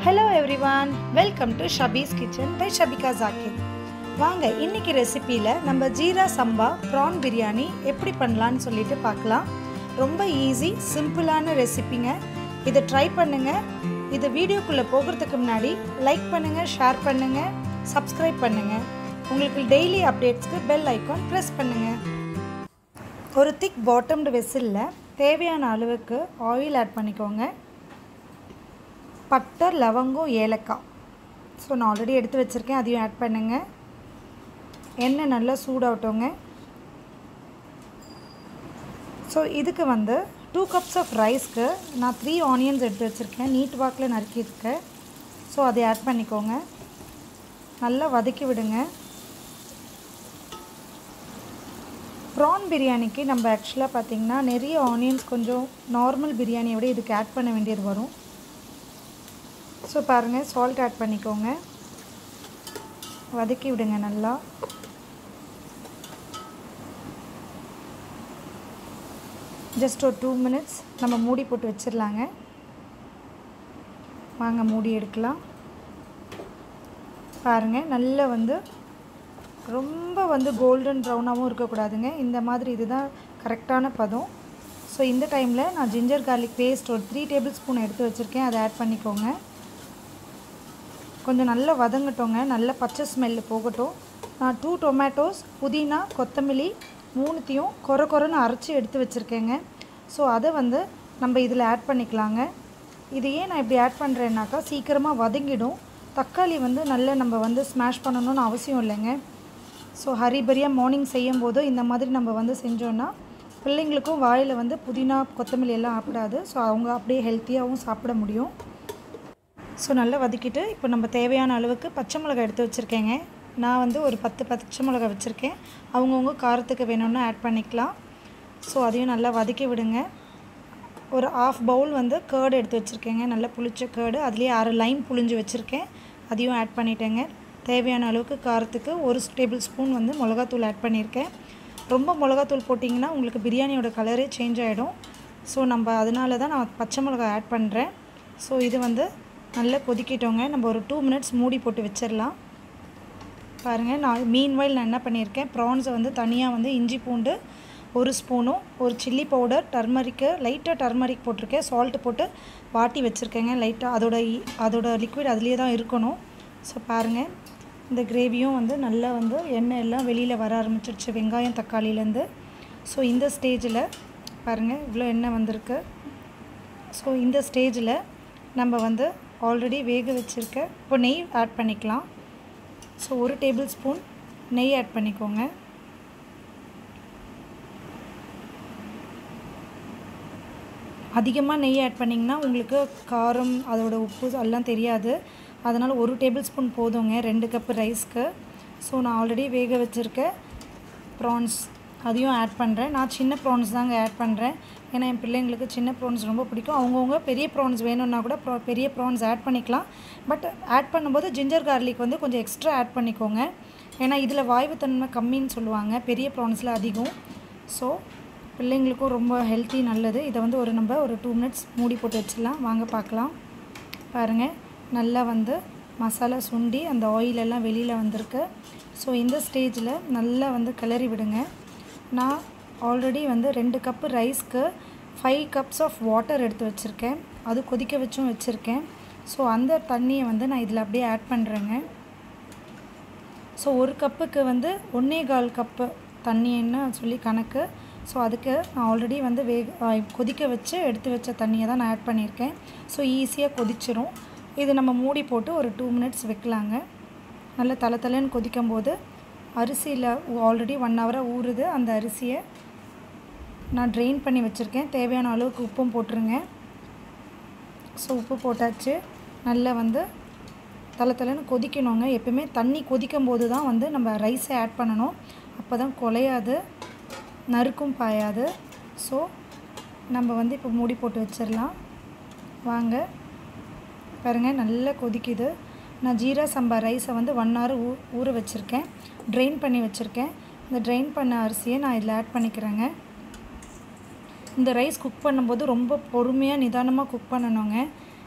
hello everyone welcome to Shabee's kitchen by Shabika Zakir வாங்க இன்னைக்கு ரெசிப்பியில் நம்ம ஜீரா சம்பா ப்ரான் பிரியாணி எப்படி பண்ணலான்னு சொல்லிட்டு பார்க்கலாம் ரொம்ப ஈஸி சிம்பிளான ரெசிபிங்க இதை ட்ரை பண்ணுங்கள் இது வீடியோக்குள்ளே போகிறதுக்கு முன்னாடி லைக் பண்ணுங்கள் ஷேர் பண்ணுங்கள் சப்ஸ்கிரைப் பண்ணுங்கள் உங்களுக்கு டெய்லி அப்டேட்ஸ்க்கு பெல் ஐக்கான் ப்ரெஸ் பண்ணுங்கள் ஒரு திக் பாட்டம்டு வெசிலில் தேவையான அளவுக்கு ஆயில் ஆட் பண்ணிக்கோங்க பட்டை லவங்கம் ஏலக்காய் ஸோ நான் ஆல்ரெடி எடுத்து வச்சுருக்கேன் அதையும் ஆட் பண்ணுங்கள் எண்ணெய் நல்லா சூடாகட்டோங்க ஸோ இதுக்கு வந்து டூ கப்ஸ் ஆஃப் ரைஸ்க்கு நான் த்ரீ ஆனியன்ஸ் எடுத்து வச்சுருக்கேன் நீட் வாக்கில் நறுக்கியிருக்கேன் ஸோ அதை ஆட் பண்ணிக்கோங்க நல்லா வதக்கி விடுங்க ப்ரான் பிரியாணிக்கு நம்ம ஆக்சுவலாக பார்த்திங்கன்னா நிறைய ஆனியன்ஸ் கொஞ்சம் நார்மல் பிரியாணியை விட இதுக்கு ஆட் பண்ண வேண்டியது வரும் ஸோ பாருங்கள் சால்ட் ஆட் பண்ணிக்கோங்க வதக்கி விடுங்க நல்லா ஜஸ்ட் ஒரு டூ மினிட்ஸ் நம்ம மூடி போட்டு வச்சிடலாங்க வாங்க மூடி எடுக்கலாம் பாருங்கள் நல்லா வந்து ரொம்ப வந்து கோல்டன் ப்ரௌனாகவும் இருக்கக்கூடாதுங்க இந்த மாதிரி இதுதான் கரெக்டான பதம் ஸோ இந்த டைமில் நான் ஜிஞ்சர் கார்லிக் பேஸ்ட் ஒரு த்ரீ டேபிள் ஸ்பூன் எடுத்து வச்சுருக்கேன் அதை ஆட் பண்ணிக்கோங்க கொஞ்சம் நல்லா வதங்கட்டோங்க நல்ல பச்சை ஸ்மெல்லு போகட்டும் நான் டூ டொமேட்டோஸ் புதினா கொத்தமல்லி மூணுத்தையும் கொர கொரன்னு அரைச்சி எடுத்து வச்சுருக்கேங்க ஸோ அதை வந்து நம்ம இதில் ஆட் பண்ணிக்கலாங்க இது ஏன் நான் இப்படி ஆட் பண்ணுறேன்னாக்கா சீக்கிரமாக வதங்கிடும் தக்காளி வந்து நல்லா நம்ம வந்து ஸ்மாஷ் பண்ணணும்னு அவசியம் இல்லைங்க ஸோ ஹரிபரியாக மார்னிங் செய்யும் போது இந்த மாதிரி நம்ம வந்து செஞ்சோன்னா பிள்ளைங்களுக்கும் வாயில் வந்து புதினா கொத்தமல்லி எல்லாம் சாப்பிடாது ஸோ அவங்க அப்படியே ஹெல்த்தியாகவும் சாப்பிட முடியும் ஸோ நல்லா வதக்கிட்டு இப்போ நம்ம தேவையான அளவுக்கு பச்சை மிளகாய் எடுத்து வச்சுருக்கேங்க நான் வந்து ஒரு பத்து பச்சை மிளகாய் வச்சுருக்கேன் அவங்கவுங்க காரத்துக்கு வேணும்னா ஆட் பண்ணிக்கலாம் ஸோ அதையும் நல்லா வதக்கி விடுங்க ஒரு ஆஃப் பவுல் வந்து கேர்டு எடுத்து வச்சுருக்கேங்க நல்லா புளிச்ச கேர்டு அதுலேயே அரை லைம் புளிஞ்சு வச்சுருக்கேன் அதையும் ஆட் பண்ணிட்டேங்க தேவையான அளவுக்கு காரத்துக்கு ஒரு டேபிள் ஸ்பூன் வந்து மிளகாத்தூள் ஆட் பண்ணியிருக்கேன் ரொம்ப மிளகாத்தூள் போட்டிங்கன்னா உங்களுக்கு பிரியாணியோட கலரே சேஞ்ச் ஆகிடும் ஸோ நம்ம அதனால தான் நான் பச்சை மிளகாய் ஆட் பண்ணுறேன் ஸோ இது வந்து நல்லா கொதிக்கிட்டோங்க நம்ம ஒரு டூ மினிட்ஸ் மூடி போட்டு வச்சிடலாம் பாருங்கள் நான் மீன் வயல் நான் என்ன பண்ணியிருக்கேன் ப்ரான்ஸை வந்து தனியாக வந்து இஞ்சி பூண்டு ஒரு ஸ்பூனும் ஒரு சில்லி பவுடர் டர்மரிக்கு லைட்டாக டர்மரிக் போட்டிருக்கேன் சால்ட்டு போட்டு வாட்டி வச்சுருக்கேங்க லைட்டாக அதோட அதோட லிக்விட் அதுலேயே தான் இருக்கணும் ஸோ பாருங்கள் இந்த கிரேவியும் வந்து நல்லா வந்து எண்ணெய் எல்லாம் வெளியில் வர ஆரம்பிச்சிருச்சு வெங்காயம் தக்காளியிலேருந்து ஸோ இந்த ஸ்டேஜில் பாருங்கள் இவ்வளோ எண்ணெய் வந்திருக்கு ஸோ இந்த ஸ்டேஜில் நம்ம வந்து ஆல்ரெடி வேக வச்சுருக்க இப்போ நெய் ஆட் பண்ணிக்கலாம் ஸோ ஒரு டேபிள் ஸ்பூன் நெய் ஆட் பண்ணிக்கோங்க அதிகமாக நெய் ஆட் பண்ணிங்கன்னா உங்களுக்கு காரம் அதோட உப்பு எல்லாம் தெரியாது அதனால் ஒரு டேபிள் ஸ்பூன் போதுங்க ரெண்டு கப்பு ரைஸ்க்கு ஸோ நான் ஆல்ரெடி வேக வச்சுருக்க ப்ரான்ஸ் அதையும் ஆட் பண்ணுறேன் நான் சின்ன ப்ரான்ஸ் தாங்க ஆட் பண்ணுறேன் ஏன்னா என் பிள்ளைங்களுக்கு சின்ன ப்ரான்ஸ் ரொம்ப பிடிக்கும் அவங்கவுங்க பெரிய ப்ரான்ஸ் வேணும்னா கூட ப்ரா பெரிய ப்ரான்ஸ் ஆட் பண்ணிக்கலாம் பட் ஆட் பண்ணும்போது ஜிஞ்சர் கார்லிக் வந்து கொஞ்சம் எக்ஸ்ட்ரா ஆட் பண்ணிக்கோங்க ஏன்னா இதில் வாய்வுத்தன்மை கம்மின்னு சொல்லுவாங்க பெரிய ப்ரான்ஸில் அதிகம் ஸோ பிள்ளைங்களுக்கும் ரொம்ப ஹெல்த்தி நல்லது இதை வந்து ஒரு நம்ம ஒரு டூ மினிட்ஸ் மூடி போட்டு வச்சிடலாம் வாங்க பார்க்கலாம் பாருங்கள் நல்லா வந்து மசாலா சுண்டி அந்த ஆயிலெல்லாம் வெளியில் வந்திருக்கு ஸோ இந்த ஸ்டேஜில் நல்லா வந்து கிளறி விடுங்க நான் ஆல்ரெடி வந்து ரெண்டு கப்பு ரைஸ்க்கு ஃபைவ் கப்ஸ் ஆஃப் வாட்டர் எடுத்து வச்சுருக்கேன் அது கொதிக்க வச்சும் வச்சுருக்கேன் ஸோ அந்த தண்ணியை வந்து நான் இதில் அப்படியே ஆட் பண்ணுறேங்க ஸோ ஒரு கப்புக்கு வந்து ஒன்றே கால் கப்பு தண்ணின்னு சொல்லி கணக்கு ஸோ அதுக்கு நான் ஆல்ரெடி வந்து வேக கொதிக்க வச்சு எடுத்து வச்ச தண்ணியை தான் நான் ஆட் பண்ணியிருக்கேன் ஸோ ஈஸியாக கொதிச்சிரும் இது நம்ம மூடி போட்டு ஒரு டூ மினிட்ஸ் வைக்கலாங்க நல்லா தலை தலைன்னு கொதிக்கும் போது அரிசியில் ஆல்ரெடி ஒன் ஹவராக ஊறுது அந்த அரிசியை நான் ட்ரெயின் பண்ணி வச்சுருக்கேன் தேவையான அளவுக்கு உப்பும் போட்டுருங்க ஸோ உப்பு போட்டாச்சு நல்லா வந்து தலை தலைன்னு கொதிக்கணுங்க எப்பவுமே தண்ணி கொதிக்கும் போது தான் வந்து நம்ம ரைஸை ஆட் பண்ணணும் அப்போ தான் குலையாது நறுக்கும் பாயாது ஸோ நம்ம வந்து இப்போ மூடி போட்டு வச்சிடலாம் வாங்க பாருங்கள் நல்லா கொதிக்குது நான் ஜீரா சம்பா ரைஸை வந்து ஒன் ஹவர் ஊ ஊற வச்சுருக்கேன் ட்ரெயின் பண்ணி வச்சுருக்கேன் இந்த ட்ரெயின் பண்ண அரிசியை நான் இதில் ஆட் பண்ணிக்கிறேங்க இந்த ரைஸ் குக் பண்ணும்போது ரொம்ப பொறுமையாக நிதானமாக குக் பண்ணணுங்க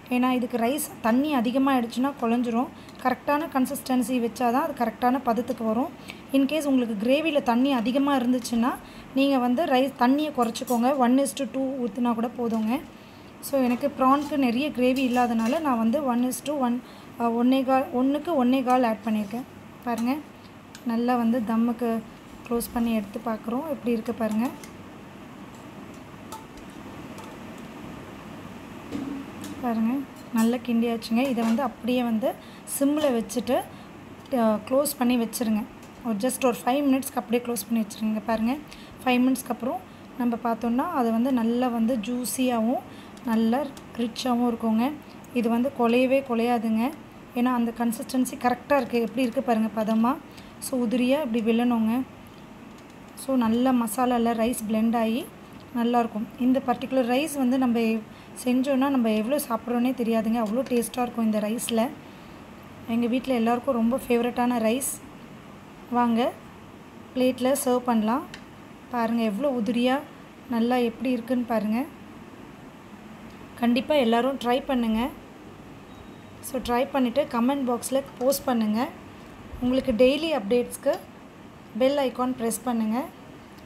ஏன்னா இதுக்கு ரைஸ் தண்ணி அதிகமாக ஆயிடுச்சுன்னா குழஞ்சிரும் கரெக்டான கன்சிஸ்டன்சி வச்சா தான் அது கரெக்டான பதத்துக்கு வரும் இன்கேஸ் உங்களுக்கு கிரேவியில் தண்ணி அதிகமாக இருந்துச்சுன்னா நீங்கள் வந்து ரைஸ் தண்ணியை குறைச்சிக்கோங்க ஒன் இஸ் டு டூ ஊற்றினா கூட போதுங்க ஸோ எனக்கு ப்ரான்க்கு நிறைய கிரேவி இல்லாதனால நான் வந்து ஒன் இஸ் டு ஒன் ஒன்னே கால் ஒன்றுக்கு ஒன்னே கால் ஆட் பண்ணியிருக்கேன் பாருங்கள் நல்லா வந்து தம்முக்கு க்ளோஸ் பண்ணி எடுத்து பார்க்குறோம் எப்படி இருக்குது பாருங்கள் பாருங்கள் நல்லா கிண்டியாச்சுங்க இதை வந்து அப்படியே வந்து சிம்மில் வச்சுட்டு க்ளோஸ் பண்ணி வச்சுருங்க ஒரு ஜஸ்ட் ஒரு ஃபைவ் மினிட்ஸ்க்கு அப்படியே க்ளோஸ் பண்ணி வச்சுருங்க பாருங்கள் ஃபைவ் மினிட்ஸ்க்கு அப்புறம் நம்ம பார்த்தோன்னா அது வந்து நல்லா வந்து ஜூஸியாகவும் நல்லா ரிச்சாகவும் இருக்குங்க இது வந்து குலையவே குலையாதுங்க ஏன்னா அந்த கன்சிஸ்டன்சி கரெக்டாக இருக்குது எப்படி இருக்குது பாருங்கள் பதமாக ஸோ உதிரியாக இப்படி விழணுங்க ஸோ நல்ல மசாலாவில் ரைஸ் பிளெண்ட் ஆகி நல்லாயிருக்கும் இந்த பர்டிகுலர் ரைஸ் வந்து நம்ம செஞ்சோன்னா நம்ம எவ்வளோ சாப்பிட்றோன்னே தெரியாதுங்க அவ்வளோ டேஸ்ட்டாக இருக்கும் இந்த ரைஸில் எங்கள் வீட்டில் எல்லாருக்கும் ரொம்ப ஃபேவரட்டான ரைஸ் வாங்க பிளேட்டில் சர்வ் பண்ணலாம் பாருங்கள் எவ்வளோ உதிரியாக நல்லா எப்படி இருக்குன்னு பாருங்கள் கண்டிப்பாக எல்லோரும் ட்ரை பண்ணுங்கள் ஸோ ட்ரை பண்ணிவிட்டு கமெண்ட் பாக்ஸில் போஸ்ட் பண்ணுங்கள் உங்களுக்கு டெய்லி அப்டேட்ஸ்க்கு பெல் ஐக்கான் ப்ரெஸ் பண்ணுங்கள்